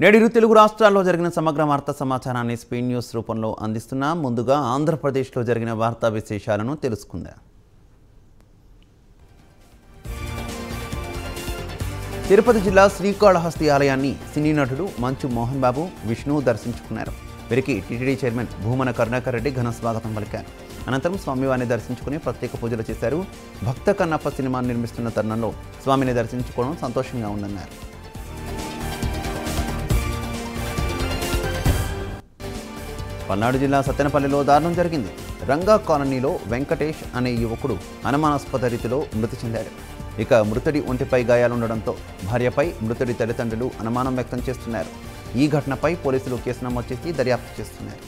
నేడు ఇరు తెలుగు రాష్ట్రాల్లో జరిగిన సమగ్ర వార్తా సమాచారాన్ని స్పెయిన్ న్యూస్ రూపంలో అందిస్తున్నాం ముందుగా ఆంధ్రప్రదేశ్లో జరిగిన వార్తా విశేషాలను తెలుసుకుందాం తిరుపతి జిల్లా శ్రీకాళహస్తి ఆలయాన్ని సినీ నటుడు మంచు మోహన్ బాబు విష్ణు దర్శించుకున్నారు వీరికి టీటీడీ చైర్మన్ భూమన కరుణాకర్ రెడ్డి ఘన స్వాగతం పలికారు అనంతరం స్వామివారిని దర్శించుకుని ప్రత్యేక పూజలు చేశారు భక్త కన్నప్ప సినిమాను నిర్మిస్తున్న తరుణంలో స్వామిని దర్శించుకోవడం సంతోషంగా ఉందన్నారు పల్నాడు జిల్లా సత్తెనపల్లిలో దారుణం జరిగింది రంగా కాలనీలో వెంకటేష్ అనే యువకుడు అనుమానాస్పద రీతిలో మృతి చెందాడు ఇక మృతుడి ఒంటిపై గాయాలుండడంతో భార్యపై మృతుడి తల్లిదండ్రులు అనుమానం వ్యక్తం చేస్తున్నారు ఈ ఘటనపై పోలీసులు కేసు నమోదు చేసి దర్యాప్తు చేస్తున్నారు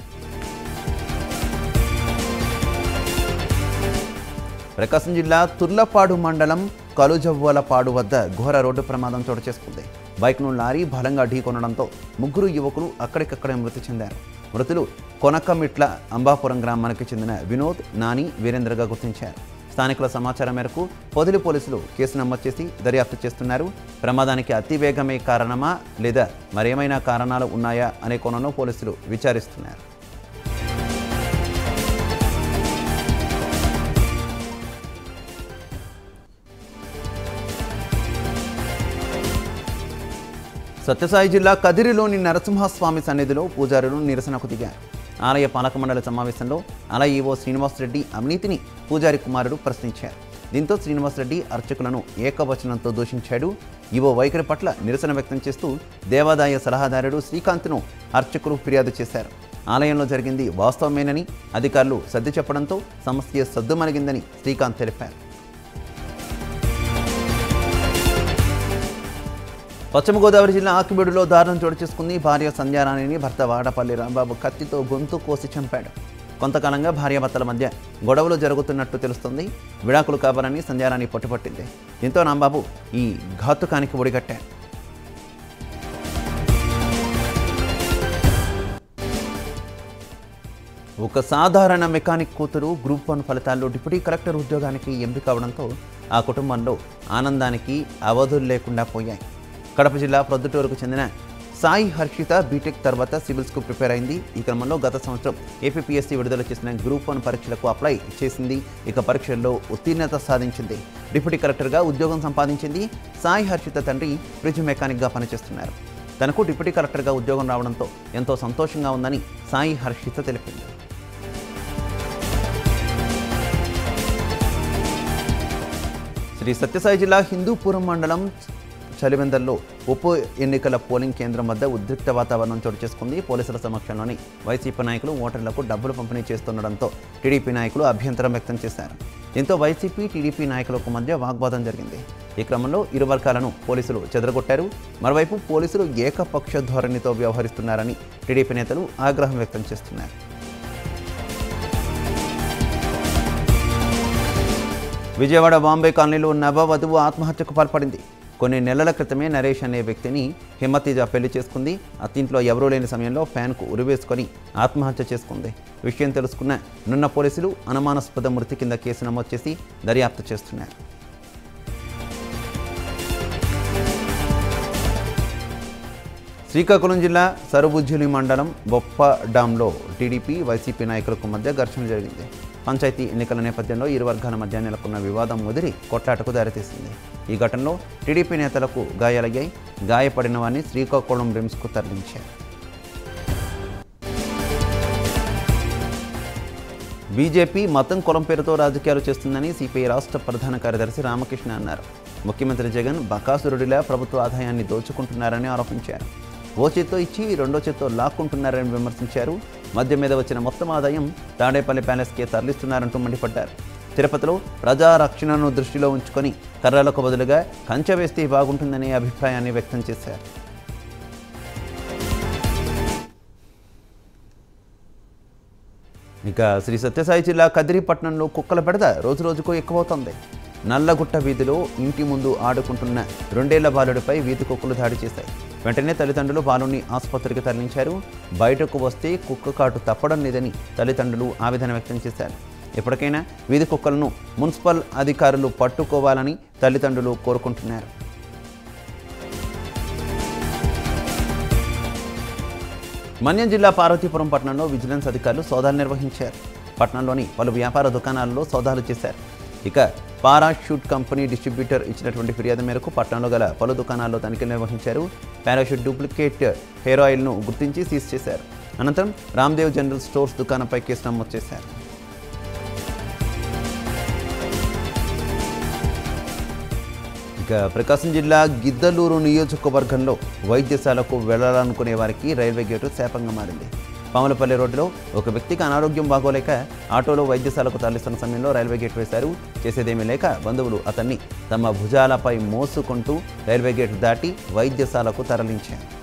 ప్రకాశం జిల్లా తుర్లపాడు మండలం కలుజవ్వలపాడు వద్ద ఘోర రోడ్డు ప్రమాదం చోటు చేసుకుంది బైక్ను లారీ బలంగా ఢీకొనడంతో ముగ్గురు యువకులు అక్కడికక్కడే మృతి చెందారు మృతులు కొనకమిట్ల అంబాపురం గ్రామానికి చెందిన వినోద్ నాని వీరేంద్రగా గుర్తించారు స్థానికుల సమాచారం మేరకు పొదిలి పోలీసులు కేసు నమోదు చేసి దర్యాప్తు చేస్తున్నారు ప్రమాదానికి అతివేగమే కారణమా లేదా మరేమైనా కారణాలు ఉన్నాయా అనే కోణంలో పోలీసులు విచారిస్తున్నారు సత్యసాయి జిల్లా కదిరిలోని నరసింహస్వామి సన్నిధిలో పూజారులు నిరసనకు దిగారు ఆలయ పాలక మండలి సమావేశంలో ఆలయ ఈవో శ్రీనివాసరెడ్డి అవినీతిని పూజారి కుమారుడు ప్రశ్నించారు దీంతో శ్రీనివాసరెడ్డి అర్చకులను ఏకవచనంతో దూషించాడు ఈవో వైఖరి పట్ల నిరసన వ్యక్తం చేస్తూ దేవాదాయ సలహాదారుడు శ్రీకాంత్ను అర్చకులు ఫిర్యాదు చేశారు ఆలయంలో జరిగింది వాస్తవమేనని అధికారులు సర్ది చెప్పడంతో సమస్య సద్దుమణిగిందని శ్రీకాంత్ తెలిపారు పశ్చిమ గోదావరి జిల్లా ఆకిబీడులో దారుణం చోటు చేసుకుంది భార్య సంధ్యారాణిని భర్త వాడపల్లి రాంబాబు కత్తితో గొంతు కోసి చంపాడు కొంతకాలంగా భార్యాభర్తల మధ్య గొడవలు జరుగుతున్నట్టు తెలుస్తుంది విడాకులు కావాలని సంధ్యారాణి పట్టుపట్టింది దీంతో రాంబాబు ఈ ఘాతుకానికి ఒడిగట్టాడు ఒక సాధారణ మెకానిక్ కూతురు గ్రూప్ వన్ ఫలితాల్లో డిప్యూటీ కలెక్టర్ ఉద్యోగానికి ఎంపిక అవడంతో ఆ కుటుంబంలో ఆనందానికి అవధులు లేకుండా పోయాయి కడప జిల్లా ప్రొద్దుటూరుకు చెందిన సాయి హర్షిత బీటెక్ తర్వాత సివిల్స్కు ప్రిపేర్ అయింది ఈ క్రమంలో గత సంవత్సరం ఏపీఎస్సీ విడుదల చేసిన గ్రూప్ వన్ పరీక్షలకు అప్లై చేసింది ఇక పరీక్షల్లో ఉత్తీర్ణత సాధించింది డిప్యూటీ కలెక్టర్గా ఉద్యోగం సంపాదించింది సాయి హర్షిత తండ్రి ఫ్రిడ్జ్ మెకానిక్గా పనిచేస్తున్నారు తనకు డిప్యూటీ కలెక్టర్గా ఉద్యోగం రావడంతో ఎంతో సంతోషంగా ఉందని సాయి హర్షిత తెలిపింది శ్రీ సత్యసాయి జిల్లా హిందూపురం మండలం చలివెందల్లో ఉప ఎన్నికల పోలింగ్ కేంద్రం వద్ద ఉద్రిక్త వాతావరణం చోటు చేసుకుంది పోలీసుల సమక్షంలోని వైసీపీ నాయకులు ఓటర్లకు డబ్బులు పంపిణీ చేస్తుండడంతో టీడీపీ నాయకులు అభ్యంతరం వ్యక్తం చేశారు దీంతో వైసీపీ టీడీపీ నాయకులకు మధ్య వాగ్వాదం జరిగింది ఈ క్రమంలో ఇరు వర్గాలను పోలీసులు చెదరగొట్టారు మరోవైపు పోలీసులు ఏకపక్ష ధోరణితో వ్యవహరిస్తున్నారని టీడీపీ నేతలు ఆగ్రహం వ్యక్తం చేస్తున్నారు విజయవాడ బాంబే కాలనీలో నవవధువు ఆత్మహత్యకు పాల్పడింది కొన్ని నెలల క్రితమే నరేష్ అనే వ్యక్తిని హిమ్మతీజ పెళ్లి చేసుకుంది అత్తింట్లో ఎవరూ లేని సమయంలో ఫ్యాన్కు ఉరివేసుకొని ఆత్మహత్య చేసుకుంది విషయం తెలుసుకున్న నున్న పోలీసులు అనుమానాస్పద మృతి కింద కేసు నమోదు చేసి దర్యాప్తు చేస్తున్నారు శ్రీకాకుళం జిల్లా సరుబుజ్జులి మండలం బొప్ప డాంలో టీడీపీ వైసీపీ నాయకులకు మధ్య ఘర్షణ జరిగింది పంచాయతీ ఎన్నికల నేపథ్యంలో ఇరు వర్గాల మధ్య నెలకొన్న వివాదం ముదిరి కొట్లాటకు దారితీసింది ఈ ఘటనలో టీడీపీ నేతలకు గాయాలయ్యాయి గాయపడిన వారిని శ్రీకాకుళం రిమ్స్కు తరలించారు బీజేపీ మతం కులం పేరుతో రాజకీయాలు చేస్తుందని సిపిఐ రాష్ట్ర ప్రధాన కార్యదర్శి రామకృష్ణ అన్నారు ముఖ్యమంత్రి జగన్ బకాసురుడిలా ప్రభుత్వ ఆదాయాన్ని దోచుకుంటున్నారని ఆరోపించారు ఓ చేత్తో ఇచ్చి రెండో చేత్తో లాక్కుంటున్నారని విమర్శించారు మధ్య మీద వచ్చిన మొత్తం ఆదాయం తాడేపల్లి ప్యాలెస్కే తరలిస్తున్నారంటూ మండిపడ్డారు తిరుపతిలో ప్రజారక్షణను దృష్టిలో ఉంచుకొని కర్రలకు బదులుగా కంచె వేస్తే బాగుంటుందనే అభిప్రాయాన్ని వ్యక్తం చేశారు ఇక శ్రీ సత్యసాయి జిల్లా కదిరిపట్నంలో కుక్కల బెడద రోజు రోజుకు ఎక్కువవుతోంది నల్లగుట్ట వీధిలో ఇంటి ముందు ఆడుకుంటున్న రెండేళ్ల బాలుడిపై వీధి కుక్కలు దాడి చేశాయి వెంటనే తల్లిదండ్రులు బాలుని ఆసుపత్రికి తరలించారు బయటకు వస్తే కుక్క కాటు తప్పడం లేదని తల్లిదండ్రులు ఆవేదన వ్యక్తం చేశారు ఎప్పటికైనా వీధి కుక్కలను మున్సిపల్ అధికారులు పట్టుకోవాలని తల్లిదండ్రులు కోరుకుంటున్నారు మన్యం జిల్లా పార్వతీపురం పట్టణంలో విజిలెన్స్ అధికారులు సోదాలు నిర్వహించారు పట్టణంలోని పలు వ్యాపార దుకాణాలలో సోదాలు చేశారు ఇక పారాషూట్ కంపెనీ డిస్ట్రిబ్యూటర్ ఇచ్చినటువంటి ఫిర్యాదు మేరకు పట్టణంలో గల పలు దుకాణాల్లో తనిఖీలు నిర్వహించారు పారాషూట్ డూప్లికేట్ హెయిర్ ఆయిల్ను గుర్తించి సీజ్ చేశారు అనంతరం రామ్దేవ్ జనరల్ స్టోర్స్ దుకాణంపై కేసు నమోదు చేశారు ఇక ప్రకాశం జిల్లా గిద్దలూరు నియోజకవర్గంలో వైద్యశాలకు వెళ్లాలనుకునే వారికి రైల్వే గేటు శాపంగా మారింది పాములపల్లి రోడ్డులో ఒక వ్యక్తికి అనారోగ్యం బాగోలేక ఆటోలో వైద్యశాలకు తరలిస్తున్న సమయంలో రైల్వే గేట్ వేశారు చేసేదేమీ లేక బంధువులు అతన్ని తమ భుజాలపై మోసుకుంటూ రైల్వే గేట్ దాటి వైద్యశాలకు తరలించారు